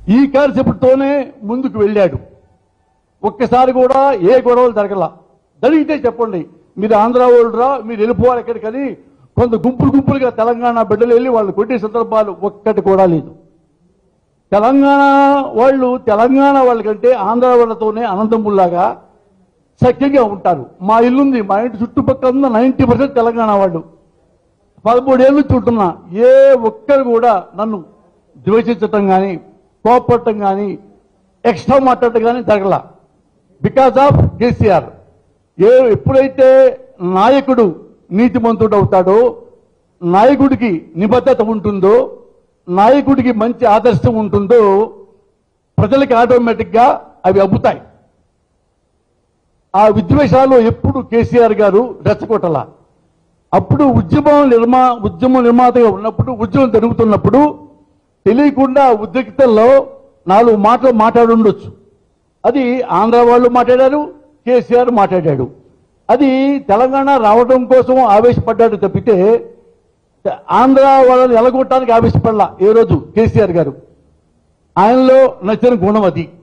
ఈ కాన్సెప్ట్తోనే ముందుకు వెళ్ళాడు ఒక్కసారి కూడా ఏ గొడవలు జరగల జరిగితే చెప్పండి మీరు ఆంధ్ర వాళ్ళరా మీరు వెళ్ళిపోవాలి ఎక్కడికని కొంత గుంపులు గుంపులుగా తెలంగాణ బిడ్డలు వెళ్ళి వాళ్ళు కొట్టే సందర్భాలు ఒక్కటి కూడా లేదు తెలంగాణ వాళ్ళు తెలంగాణ వాళ్ళకంటే ఆంధ్ర వాళ్ళతోనే అనంతముల్లాగా సఖ్యంగా ఉంటారు మా ఇల్లుంది మా ఇంటి చుట్టుపక్కల ఉన్న నైంటీ పర్సెంట్ తెలంగాణ వాళ్ళు పదమూడేళ్ళు చుట్టున్నా ఏ ఒక్కరు కూడా నన్ను ద్వేషించటం కానీ కోపడటం కానీ ఎక్స్ట్రా మాట్లాడటం కానీ జరగల బికాస్ ఆఫ్ కేసీఆర్ ఏ ఎప్పుడైతే నాయకుడు నీతిమంతుడు అవుతాడో నాయకుడికి నిబద్ధత ఉంటుందో నాయకుడికి మంచి ఆదర్శం ఉంటుందో ప్రజలకి ఆటోమేటిక్గా అవి అబ్బుతాయి ఆ విద్వేషాలు ఎప్పుడు కేసీఆర్ గారు రెచ్చగొట్టల అప్పుడు ఉద్యమం నిర్మా ఉద్యమ నిర్మాతగా ఉన్నప్పుడు ఉద్యమం జరుగుతున్నప్పుడు తెలియకుండా ఉద్రిక్తల్లో నాలుగు మాటలు మాట్లాడుండొచ్చు అది ఆంధ్ర వాళ్ళు మాట్లాడారు కేసీఆర్ మాట్లాడాడు అది తెలంగాణ రావడం కోసం ఆవేశపడ్డాడు తప్పితే ఆంధ్ర వాళ్ళని ఎలగొట్టడానికి ఆవేశపడలా ఏ రోజు కేసీఆర్ గారు ఆయనలో నచ్చిన గుణం అది